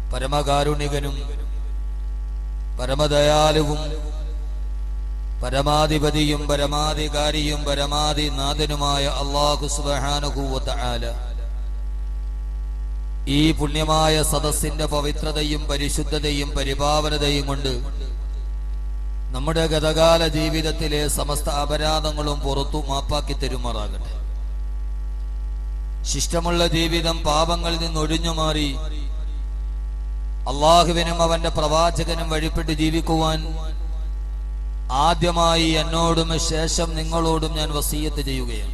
പരമകാരുണികനും പരമദയാലുവും പരമാധിപതിയും പരമാധികാരിയും പരമാധിനാഥനുമായ അള്ളാഹു സുബഹാനുഭൂവത്ത ആല ഈ പുണ്യമായ സദസ്സിന്റെ പവിത്രതയും പരിശുദ്ധതയും പരിപാവനതയും കൊണ്ട് നമ്മുടെ ഗതകാല ജീവിതത്തിലെ സമസ്ത അപരാധങ്ങളും പുറത്തു മാപ്പാക്കി തരുമാറാകട്ടെ ശിഷ്ടമുള്ള ജീവിതം പാപങ്ങളിൽ നിന്ന് ഒഴിഞ്ഞു മാറി അള്ളാഹുവിനും അവന്റെ പ്രവാചകനും വഴിപ്പെട്ട് ജീവിക്കുവാൻ ആദ്യമായി എന്നോടും ശേഷം നിങ്ങളോടും ഞാൻ വസീയത്ത് ചെയ്യുകയാണ്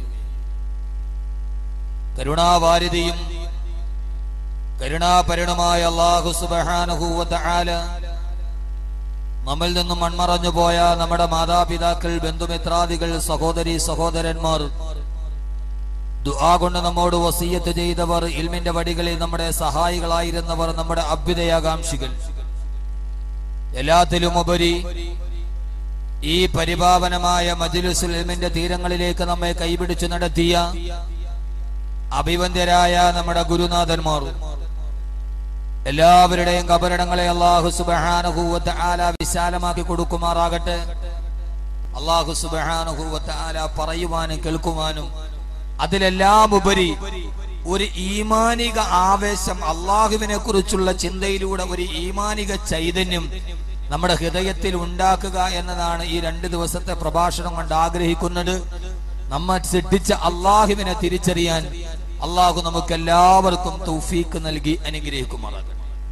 കരുണാവാരിധിയും കരുണാപരിണമായ അള്ളാഹു സുബഹാനഹൂവത്ത ആല നമ്മിൽ നിന്നും മൺമറഞ്ഞു പോയ നമ്മുടെ മാതാപിതാക്കൾ ബന്ധുമിത്രാദികൾ സഹോദരി സഹോദരന്മാർ ദുആ കൊണ്ട് നമ്മോട് വസീയത്ത് ചെയ്തവർ ഇൽമിന്റെ വടികളിൽ നമ്മുടെ സഹായികളായിരുന്നവർ നമ്മുടെ അഭ്യുദയാകാംക്ഷികൾ എല്ലാത്തിലും ഉപരി ഈ പരിപാവനമായ മജ്ലിസുൽ ഇൽമിന്റെ തീരങ്ങളിലേക്ക് നമ്മെ കൈപിടിച്ചു നടത്തിയ അഭിവന്ദ്യരായ നമ്മുടെ ഗുരുനാഥന്മാർ എല്ലാവരുടെയും കബറിടങ്ങളെ അള്ളാഹു സുബഹാനുഭൂവത്ത് ആല വിശാലമാക്കി കൊടുക്കുമാറാകട്ടെ അള്ളാഹു സുബഹാനുഭൂവത്ത് ആല പറയുവാനും കേൾക്കുവാനും അതിലെല്ലാം ഉപരി ഒരു ഈമാനിക ആവേശം അള്ളാഹുവിനെ കുറിച്ചുള്ള ചിന്തയിലൂടെ ഒരു ഈമാനിക ചൈതന്യം നമ്മുടെ ഹൃദയത്തിൽ ഉണ്ടാക്കുക എന്നതാണ് ഈ രണ്ട് ദിവസത്തെ പ്രഭാഷണം കൊണ്ട് ആഗ്രഹിക്കുന്നത് നമ്മെ സൃഷ്ടിച്ച അള്ളാഹുവിനെ തിരിച്ചറിയാൻ അള്ളാഹു നമുക്ക് എല്ലാവർക്കും തൗഫീക്ക് നൽകി അനുഗ്രഹിക്കുമാറാകട്ടെ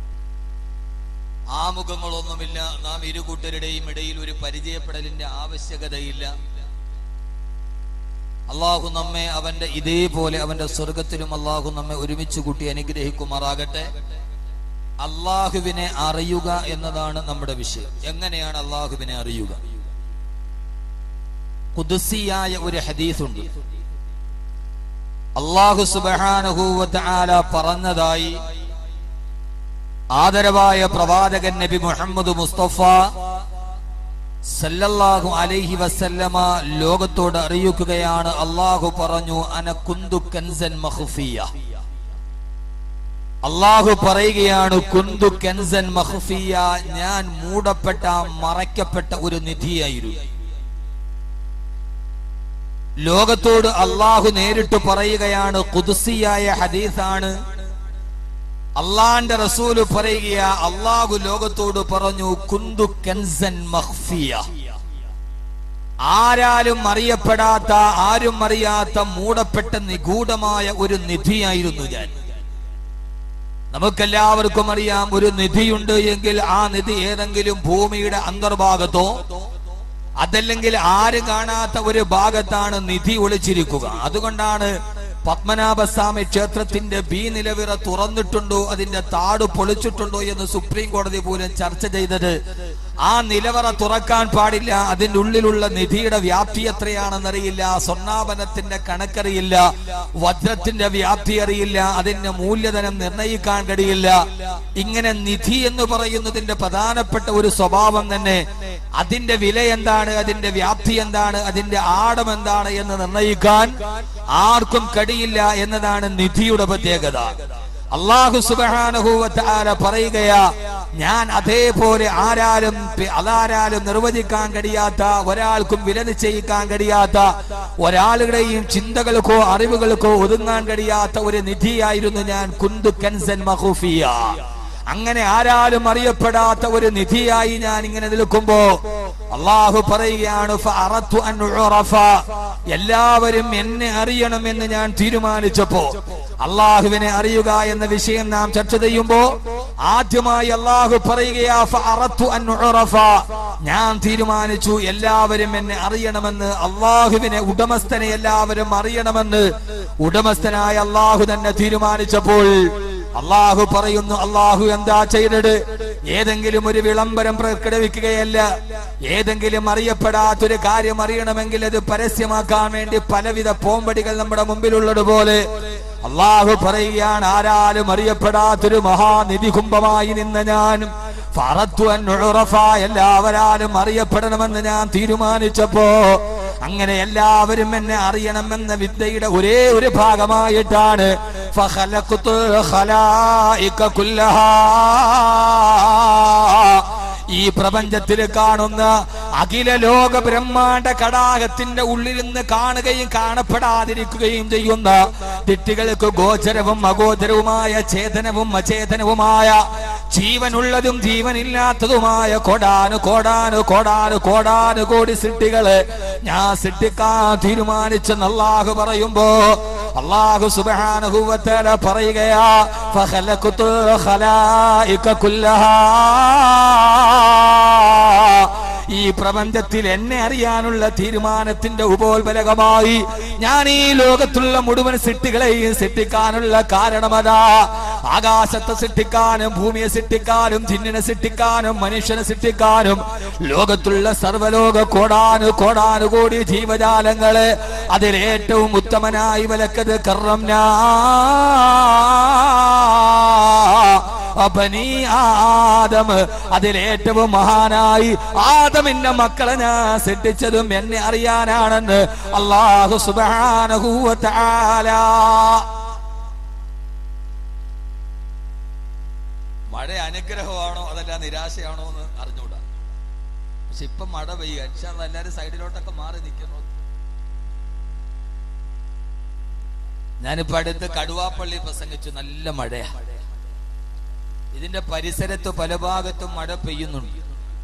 ആമുഖങ്ങളൊന്നുമില്ല നാം ഇരു കൂട്ടരുടെയും ഇടയിൽ ഒരു പരിചയപ്പെടലിന്റെ ആവശ്യകതയില്ല അള്ളാഹു നമ്മെ അവന്റെ ഇതേപോലെ അവന്റെ സ്വർഗത്തിലും അള്ളാഹു നമ്മെ ഒരുമിച്ച് കൂട്ടി അനുഗ്രഹിക്കുമാറാകട്ടെ അള്ളാഹുവിനെ അറിയുക എന്നതാണ് നമ്മുടെ വിഷയം എങ്ങനെയാണ് അള്ളാഹുവിനെ അറിയുക കുദസിയായ ഒരു ഹദീസുണ്ട് അള്ളാഹു സുബഹാനഹൂവത്ത് ആല പറഞ്ഞതായി ആദരവായ പ്രവാചകൻ നബി മുഹമ്മദ് മുസ്തഫ സല്ലല്ലാഹു അലൈഹി വസല്ലമ ലോകത്തോട് അറിയിക്കുകയാണ് അള്ളാഹു പറഞ്ഞു അന കുന്തു കൻസൻ മഖ്ഫിയ അള്ളാഹു പറയുകയാണ് കുന്തു കൻസൻ മഖ്ഫിയ ഞാൻ മൂടപ്പെട്ട മറയ്ക്കപ്പെട്ട ഒരു നിധിയായിരുന്നു ലോകത്തോട് അള്ളാഹു നേരിട്ട് പറയുകയാണ് കുതുസിയായ ഹദീസാണ് അള്ളാന്റെ റസൂല് പറയുക അള്ളാഹു ലോകത്തോട് പറഞ്ഞു കുന്തു കൻസൻ മഖ്ഫിയ ആരാലും അറിയപ്പെടാത്ത ആരും അറിയാത്ത മൂടപ്പെട്ട നിഗൂഢമായ ഒരു നിധിയായിരുന്നു ഞാൻ നമുക്കെല്ലാവർക്കും അറിയാം ഒരു നിധിയുണ്ട് എങ്കിൽ ആ നിധി ഏതെങ്കിലും ഭൂമിയുടെ അന്തർഭാഗത്തോ അതല്ലെങ്കിൽ ആരും കാണാത്ത ഒരു ഭാഗത്താണ് നിധി ഒളിച്ചിരിക്കുക അതുകൊണ്ടാണ് പത്മനാഭസ്വാമി ക്ഷേത്രത്തിന്റെ ബി നിലവിറ തുറന്നിട്ടുണ്ടോ അതിന്റെ താട് പൊളിച്ചിട്ടുണ്ടോ എന്ന് സുപ്രീം കോടതി പോലും ചർച്ച ചെയ്തത് ആ നിലവറ തുറക്കാൻ പാടില്ല അതിന്റെ ഉള്ളിലുള്ള നിധിയുടെ വ്യാപ്തി എത്രയാണെന്നറിയില്ല സ്വർണ്ണാപനത്തിന്റെ കണക്കറിയില്ല വജ്രത്തിന്റെ വ്യാപ്തി അറിയില്ല അതിന്റെ മൂല്യധനം നിർണയിക്കാൻ കഴിയില്ല ഇങ്ങനെ നിധി എന്ന് പറയുന്നതിന്റെ പ്രധാനപ്പെട്ട ഒരു സ്വഭാവം തന്നെ അതിന്റെ വില എന്താണ് അതിന്റെ വ്യാപ്തി എന്താണ് അതിന്റെ ആടം എന്താണ് എന്ന് നിർണയിക്കാൻ ആർക്കും കഴിയില്ല എന്നതാണ് നിധിയുടെ പ്രത്യേകത അള്ളാഹു സുബാനുഭൂവത്താര പറയുകയാ ഞാൻ അതേപോലെ ആരാലും അതാരാലും നിർവചിക്കാൻ കഴിയാത്ത ഒരാൾക്കും വില നിശ്ചയിക്കാൻ കഴിയാത്ത ഒരാളുടെയും ചിന്തകൾക്കോ അറിവുകൾക്കോ ഒതുങ്ങാൻ കഴിയാത്ത ഒരു നിധിയായിരുന്നു ഞാൻ കുന്തു കൻസൻ മഹൂഫിയ അങ്ങനെ ആരാലും അറിയപ്പെടാത്ത ഒരു നിധിയായി ഞാൻ ഇങ്ങനെ നിൽക്കുമ്പോ അള്ളാഹു പറയുകയാണ് ഫഅറത്തു അൻ ഉറഫ. എല്ലാവരും എന്നെ അറിയണമെന്ന് ഞാൻ തീരുമാനിച്ചപ്പോ അള്ളാഹുവിനെ അറിയുക എന്ന വിഷയം നാം ചർച്ച ചെയ്യുമ്പോ ആദ്യമായി അള്ളാഹു പറയുകയാ ഫഅറത്തു അൻ ഉറഫ. ഞാൻ തീരുമാനിച്ചു എല്ലാവരും എന്നെ അറിയണമെന്ന് അള്ളാഹുവിനെ ഉടമസ്ഥനെ എല്ലാവരും അറിയണമെന്ന് ഉടമസ്ഥനായ അള്ളാഹു തന്നെ തീരുമാനിച്ചപ്പോൾ അള്ളാഹു പറയുന്നു അള്ളാഹു എന്താ ചെയ്തത് ഏതെങ്കിലും ഒരു വിളംബരം പ്രകടിപ്പിക്കുകയല്ല ഏതെങ്കിലും അറിയപ്പെടാത്തൊരു കാര്യം അറിയണമെങ്കിൽ അത് പരസ്യമാക്കാൻ വേണ്ടി പലവിധ പോംപടികൾ നമ്മുടെ മുമ്പിലുള്ളതുപോലെ അള്ളാഹു പറയുകയാണ് ആരാലും അറിയപ്പെടാത്തൊരു മഹാനിധി കുംഭമായി നിന്ന ഞാൻ ഫറത്തു അൻ ഉറഫ എല്ലാവരാലും അറിയപ്പെടണമെന്ന് ഞാൻ തീരുമാനിച്ചപ്പോ അങ്ങനെ എല്ലാവരും എന്നെ അറിയണമെന്ന വിദ്യയുടെ ഒരേ ഒരു ഭാഗമായിട്ടാണ് فخلقت الخلائق كلها ഈ പ്രപഞ്ചത്തിൽ കാണുന്ന അഖില ലോക ബ്രഹ്മാണ്ട കടാകത്തിന്റെ ഉള്ളിൽ നിന്ന് കാണുകയും കാണപ്പെടാതിരിക്കുകയും ചെയ്യുന്ന തെറ്റുകൾക്ക് ഗോചരവും അഗോചരവുമായ ചേതനവും അചേതനവുമായ ജീവനുള്ളതും ജീവനില്ലാത്തതുമായ കോടാനു കോടാനു കോടാനു കോടാനു കോടി സൃഷ്ടികള് ഞാൻ സൃഷ്ടിക്കാൻ തീരുമാനിച്ചെന്ന് അള്ളാഹു പറയുമ്പോ അള്ളാഹു സുബാനുഭൂവത്തേല പറയുകയാ ഫഖലഖ്തു ഖലായിക കുല്ലഹാ ഈ പ്രപഞ്ചത്തിൽ എന്നെ അറിയാനുള്ള തീരുമാനത്തിന്റെ ഉപോത്ബലകമായി ഞാൻ ഈ ലോകത്തുള്ള മുഴുവൻ സിട്ടികളെയും സൃഷ്ടിക്കാനുള്ള കാരണമതാ ആകാശത്തെ സൃഷ്ടിക്കാനും ഭൂമിയെ സൃഷ്ടിക്കാനും ജിന്നിനെ സൃഷ്ടിക്കാനും മനുഷ്യനെ സൃഷ്ടിക്കാനും ലോകത്തുള്ള സർവലോക കോടാനു കോടാനു കോടി ജീവജാലങ്ങള് അതിലേറ്റവും ഉത്തമനായി വിലക്കത് കറംനാ ബനി ആദം അതിലേറ്റവും മഹാനായി ആദമിന്റെ മക്കളെ ഞാൻ സൃഷ്ടിച്ചതും എന്നെ അറിയാനാണെന്ന് അള്ളാഹു സുബ്ഹാനഹു വ തആല മഴ അനുഗ്രഹമാണോ അതല്ല നിരാശയാണോ എന്ന് അറിഞ്ഞൂടാ പക്ഷെ ഇപ്പൊ മഴ പെയ്യുക ഇൻഷാ അല്ലാ എല്ലാരും സൈഡിലോട്ടൊക്കെ മാറി നിൽക്കുന്നു ഞാനിപ്പോ അടുത്ത് കടുവാപ്പള്ളി പ്രസംഗിച്ചു നല്ല മഴയാ ഇതിന്റെ പരിസരത്ത് പല ഭാഗത്തും മഴ പെയ്യുന്നുണ്ട്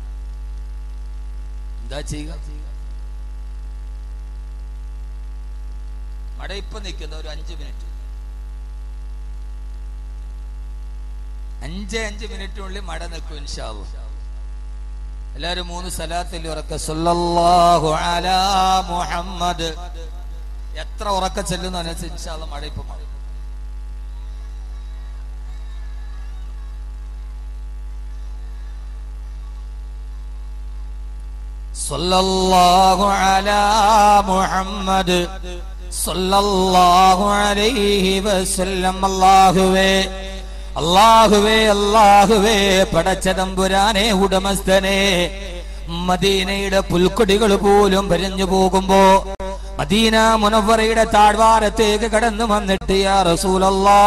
എന്താ ചെയ്യുക മഴ ഇപ്പൊ നിൽക്കുന്ന ഒരു അഞ്ച് മിനിറ്റ് അഞ്ച് അഞ്ച് മിനിറ്റിനുള്ളിൽ മഴ നിൽക്കും ഇൻഷാവു എല്ലാരും മൂന്ന് സ്ഥലത്തിൽ ഉറക്ക സല്ലല്ലാഹു അലാ മുഹമ്മദ് എത്ര ഉറക്ക ചെല്ലുന്ന അനുസരിച്ച് ഇൻഷാല്ല മഴ ഇപ്പൊ മഴ സല്ലല്ലാഹു അലാ മുഹമ്മദ് സല്ലല്ലാഹു അലൈഹി വസല്ലം അല്ലാഹുവേ അല്ലാഹുവേ അല്ലാഹുവേ പടച്ചതമ്പുരാനെ ഉടമസ്ഥനെ മദീനയുടെ പുൽക്കൊടികൾ പോലും ഭരഞ്ഞു പോകുമ്പോ മദീന മുനവറയുടെ താഴ്വാരത്തേക്ക് കടന്നു വന്നിട്ട് യാ റസൂലല്ലാ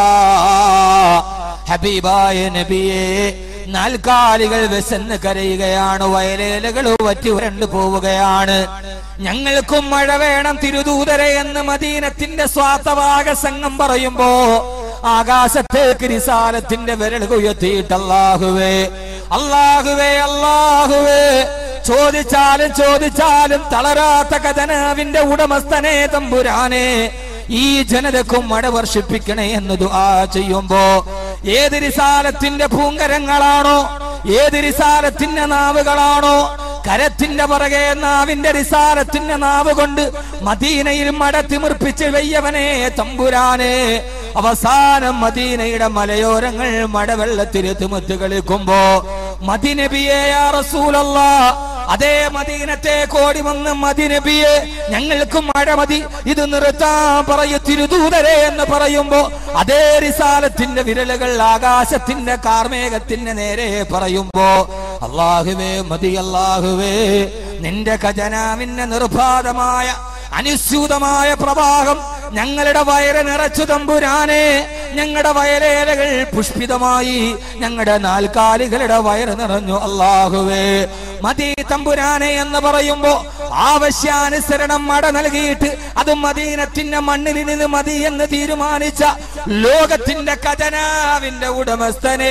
ഹബീബായ നബിയേ നാൽക്കാലികൾ വിശന്ന് കരയുകയാണ് വയലേലകൾ വറ്റി വരണ്ടു പോവുകയാണ് ഞങ്ങൾക്കും മഴ വേണം തിരുദൂതരെ എന്ന് മദീനത്തിന്റെ സ്വാർത്ഥവാക സംഘം പറയുമ്പോ ആകാശത്തേക്ക് നിസാരത്തിന്റെ വിരൽ ഉയർത്തിയിട്ട് അല്ലാഹുവേ അല്ലാഹുവേ അല്ലാഹുവേ ചോദിച്ചാലും ചോദിച്ചാലും തളരാത്ത കഥനാവിന്റെ ഉടമസ്ഥനെ തമ്പുരാനെ ഈ ജനതക്കും മഴ വർഷിപ്പിക്കണേ എന്ന് ദുആ ചെയ്യുമ്പോ ഏത് റിസാലത്തിന്റെ ഭൂങ്കരങ്ങളാണോ ഏത് റിസാലത്തിന്റെ നാവുകളാണോ കരത്തിന്റെ പുറകെ നാവിന്റെ റിസാലത്തിന്റെ നാവ് കൊണ്ട് മദീനയിൽ മട തിമിർപ്പിച്ച് വെയ്യവനെ തമ്പുരാനെ അവസാനം മദീനയുടെ മലയോരങ്ങൾ മടവെള്ളത്തിൽ തിമിർത്ത് കളിക്കുമ്പോ മദിനബിയെ യാ റസൂലല്ലാ അതേ മദീനത്തെ കോടി വന്ന് മദിനബിയെ ഞങ്ങൾക്ക് മഴ മതി ഇത് നിർത്താൻ പറയൂ തിരുദൂതരെ എന്ന് പറയുമ്പോ അതേ റിസാലത്തിന്റെ വിരലുകൾ ആകാശത്തിന്റെ കാർമേഘത്തിന്റെ നേരെ പറയുമ്പോ അള്ളാഹുവേ മതി അള്ളാഹുവേ നിന്റെ ഖജനാവിന്റെ നിർബാധമായ അനുസ്യൂതമായ പ്രവാഹം ഞങ്ങളുടെ വയറ് നിറച്ചു തമ്പുരാനെ ഞങ്ങളുടെ വയലേലകൾ പുഷ്പിതമായി ഞങ്ങളുടെ നാൽക്കാലികളുടെ വയറ് നിറഞ്ഞു അള്ളാഹുവേ മതി തമ്പുരാനെ എന്ന് പറയുമ്പോ ആവശ്യാനുസരണം മട നൽകിയിട്ട് അത് മദീനത്തിന്റെ മണ്ണിൽ നിന്ന് മതി എന്ന് തീരുമാനിച്ച ലോകത്തിന്റെ ഖജനാവിന്റെ ഉടമസ്ഥനെ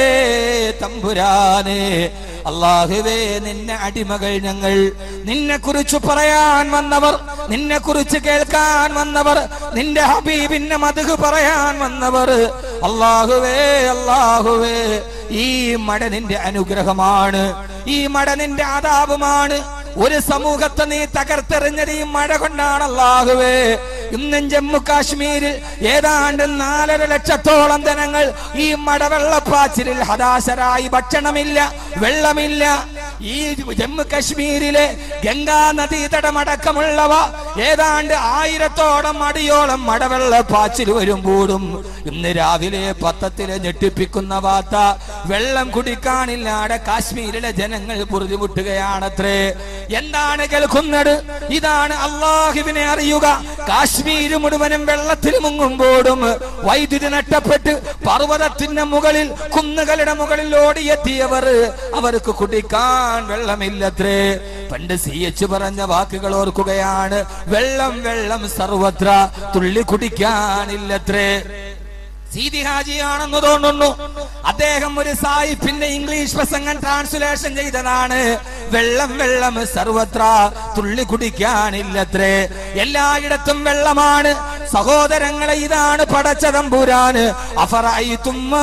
തമ്പുരാനെ അള്ളാഹുവേ നിന്നെ അടിമകൾ ഞങ്ങൾ നിന്നെ കുറിച്ച് പറയാൻ വന്നവർ നിന്നെ കുറിച്ച് കേൾക്കാൻ വന്നവർ നിന്റെ ഹബീബിന്റെ മധു പറയാൻ വന്നവർ അള്ളാഹുവേ അള്ളാഹുവേ ഈ മട നിന്റെ അനുഗ്രഹമാണ് ഈ മട നിന്റെ ആദാപമാണ് ഒരു സമൂഹത്തെ നീ തകർത്തെറിഞ്ഞത് ഈ മഴ കൊണ്ടാണ് അള്ളാഹുവേ ഇന്നും ജമ്മു കാശ്മീരിൽ ഏതാണ്ട് നാലര ലക്ഷത്തോളം ജനങ്ങൾ ഈ മടവെള്ളപ്പാച്ചിലിൽ ഹതാശരായി ഭക്ഷണമില്ല വെള്ളമില്ല ഈ ജമ്മു കശ്മീരിലെ ഗംഗാ നദീതടമടക്കമുള്ളവ ഏതാണ്ട് ആയിരത്തോളം അടിയോളം മടവെള്ള പാച്ചിൽ വരുമ്പോഴും ഇന്ന് രാവിലെ പത്രത്തിലെ ഞെട്ടിപ്പിക്കുന്ന വാർത്ത വെള്ളം കുടിക്കാനില്ലാതെ കാശ്മീരിലെ ജനങ്ങൾ ബുദ്ധിമുട്ടുകയാണത്രേ എന്താണ് കേൾക്കുന്നത് ഇതാണ് അള്ളാഹുവിനെ അറിയുക കാശ്മീർ മുഴുവനും വെള്ളത്തിൽ മുങ്ങുമ്പോഴും വൈദ്യുതി നഷ്ടപ്പെട്ട് പർവ്വതത്തിന്റെ മുകളിൽ കുന്നുകളുടെ മുകളിൽ ഓടിയെത്തിയവർ അവർക്ക് കുടിക്കാൻ വെള്ളമില്ലത്രേ പണ്ട് സി എച്ച് പറഞ്ഞ വാക്കുകൾ ഓർക്കുകയാണ് വെള്ളം വെള്ളം സർവത്ര തുള്ളി കുടിക്കാനില്ലത്രേ സീതി ഹാജിയാണെന്ന് തോന്നുന്നു അദ്ദേഹം ഒരു സായിപ്പിന്റെ ഇംഗ്ലീഷ് പ്രസംഗം ട്രാൻസ്ലേഷൻ ചെയ്തതാണ് വെള്ളം വെള്ളം സർവത്ര തുള്ളി കുടിക്കാനില്ലത്രേ എല്ലായിടത്തും വെള്ളമാണ് സഹോദരങ്ങളെ ഇതാണ് പടച്ചതമ്പുരാന് അഫറൈത്തുമ്മാ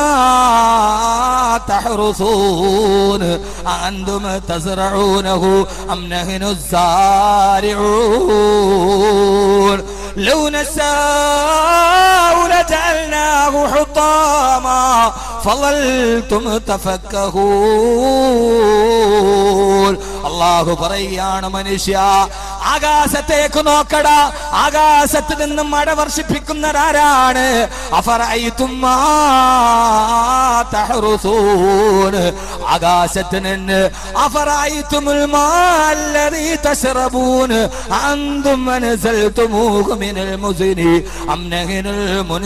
തഹ്റുസൂന് അന്തും തസ്റഊനഹു അം നഹ്നു الزارعون لو نشاء لجعلناه حطاما فظلتم تفكهون അള്ളാഹു പറയുകയാണ് മനുഷ്യ ആകാശത്തേക്ക് നോക്കട ആകാശത്ത് നിന്ന് മഴ വർഷിപ്പിക്കുന്നതാരാണ് അഫറൈത്തുമ്മാ തഹ്റുസൂന് ആകാശത്ത് നിന്ന് അഫറൈത്തുമുൽ മാല്ലദീ തശ്റബൂന് അന്തും മനസൽതുമൂഹു മിനൽ മുസ്നി അം നഹ്നുൽ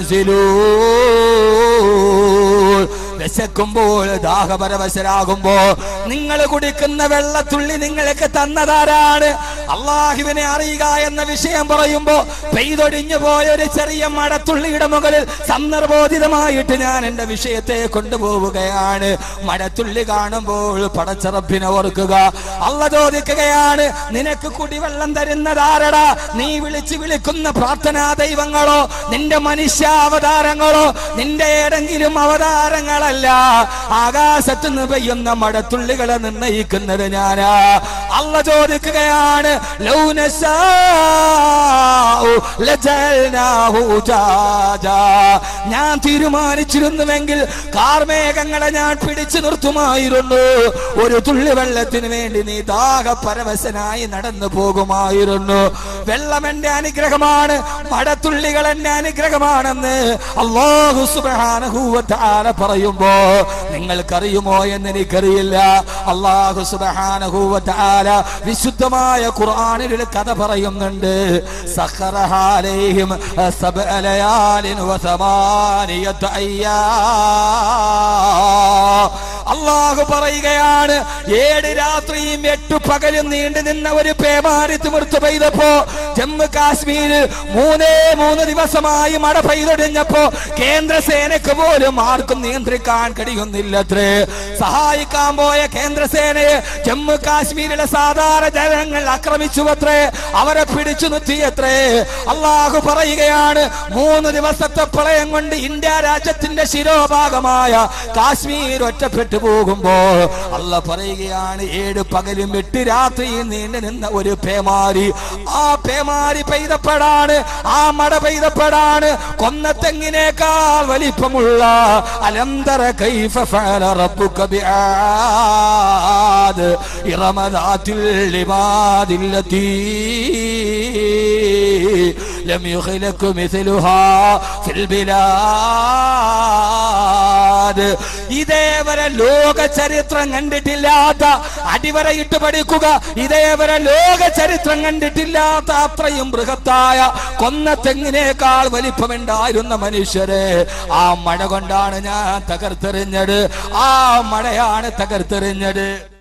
മുൻസിലൂൻ വിശക്കുമ്പോൾ ദാഹപരവശരാകുമ്പോ നിങ്ങൾ കുടിക്കുന്ന വെള്ളത്തുള്ളി നിങ്ങൾക്ക് തന്നതാരാണ് അള്ളാഹുവിനെ അറിയുക എന്ന വിഷയം പറയുമ്പോ പെയ്തൊടിഞ്ഞു പോയ ഒരു ചെറിയ മഴത്തുള്ളിയുടെ മുകളിൽ സന്ദർഭോചിതമായിട്ട് ഞാൻ എന്റെ വിഷയത്തെ കൊണ്ടുപോവുകയാണ് മഴത്തുള്ളി കാണുമ്പോൾ പടച്ചറപ്പിനെ ഓർക്കുക അള്ള ചോദിക്കുകയാണ് നിനക്ക് കുടിവെള്ളം തരുന്നതാരടാ നീ വിളിച്ചു വിളിക്കുന്ന പ്രാർത്ഥനാ ദൈവങ്ങളോ നിന്റെ മനുഷ്യാവതാരങ്ങളോ നിന്റെ ഏതെങ്കിലും അവതാരങ്ങളല്ല ആകാശത്ത് നിന്ന് പെയ്യുന്ന മഴത്തുള്ളികളെ നിർണയിക്കുന്നത് ഞാനാ അള്ള ചോദിക്കുകയാണ് ലൗ നശാഉ ലജഅൽനാഹു ഉജാജാ. ഞാൻ തീരുമാനിച്ചിരുന്നുവെങ്കിൽ കാർമേഘങ്ങളെ ഞാൻ പിടിച്ചു നിർത്തുമായിരുന്നു ഒരു തുള്ളി വെള്ളത്തിന് വേണ്ടി നീ ദാഹപരവശനായി നടന്നു പോകുമായിരുന്നു വെള്ളം എന്റെ അനുഗ്രഹമാണ് മടത്തുള്ളികൾ എന്റെ അനുഗ്രഹമാണെന്ന് അള്ളാഹു സുബ്ഹാനഹു വ തആല പറയുമ്പോ നിങ്ങൾക്കറിയുമോ എന്ന് എനിക്കറിയില്ല അള്ളാഹു സുബ്ഹാനഹു വ തആല വിശുദ്ധമായ ഖുർആനിൽ ഒരു കഥ പറയുന്നുണ്ട് സഖറഹ അലൈഹിം സബ്അ ലയാലിൻ വ സമാനിയത അയ്യാം അള്ളാഹു പറയുകയാണ് ഏഴ് രാത്രിയും എട്ടു പകലും നീണ്ടു നിന്ന ഒരു പേമാരി തിമിർത്ത് പെയ്തപ്പോ ജമ്മു കാശ്മീര് മൂന്നേ മൂന്ന് ദിവസമായി മഴ പെയ്തൊടിഞ്ഞപ്പോ കേന്ദ്ര സേനക്ക് പോലും ആർക്കും നിയന്ത്രിക്കാൻ കഴിയുന്നില്ലത്രേ സഹായിക്കാൻ പോയ കേന്ദ്ര സേനയെ ജമ്മു കാശ്മീരിലെ സാധാരണ ജനങ്ങൾ ആക്രമിച്ചു അത്രേ അവരെ പിടിച്ചു നിർത്തിയത്രേ അള്ളാഹു പറയുകയാണ് മൂന്ന് ദിവസത്തെ പ്രളയം കൊണ്ട് ഇന്ത്യ രാജ്യത്തിന്റെ ശിരോഭാഗമായ കാശ്മീർ ഒറ്റപ്പെട്ടു പോകുമ്പോ അല്ല പറയുകയാണ് ഏഴ് പകലും എട്ട് രാത്രിയും നീണ്ടു നിന്ന ഒരു പേമാരി ആ പേമാരി പെയ്തപ്പെടാണ് ആ മഴ പെയ്തപ്പെടാണ് കൊന്നത്തെങ്ങിനേക്കാൾ വലിപ്പമുള്ള അലന്തര കൈഫ ഫഅല റബ്ബുക ബിആദ് ഇറമദാത്തിൽ ലിബാദില്ലതീ لم يخلق مثلها في البلاد ഇതേവരെ ലോക ചരിത്രം കണ്ടിട്ടില്ലാത്ത അടിവരയിട്ട് പഠിക്കുക ഇതേവരെ ലോക ചരിത്രം കണ്ടിട്ടില്ലാത്ത അത്രയും ബൃഹത്തായ കൊന്ന തെങ്ങിനേക്കാൾ വലിപ്പമുണ്ടായിരുന്ന മനുഷ്യരെ ആ മഴ കൊണ്ടാണ് ഞാൻ തകർത്തെറിഞ്ഞത് ആ മഴയാണ് തകർത്തെറിഞ്ഞത്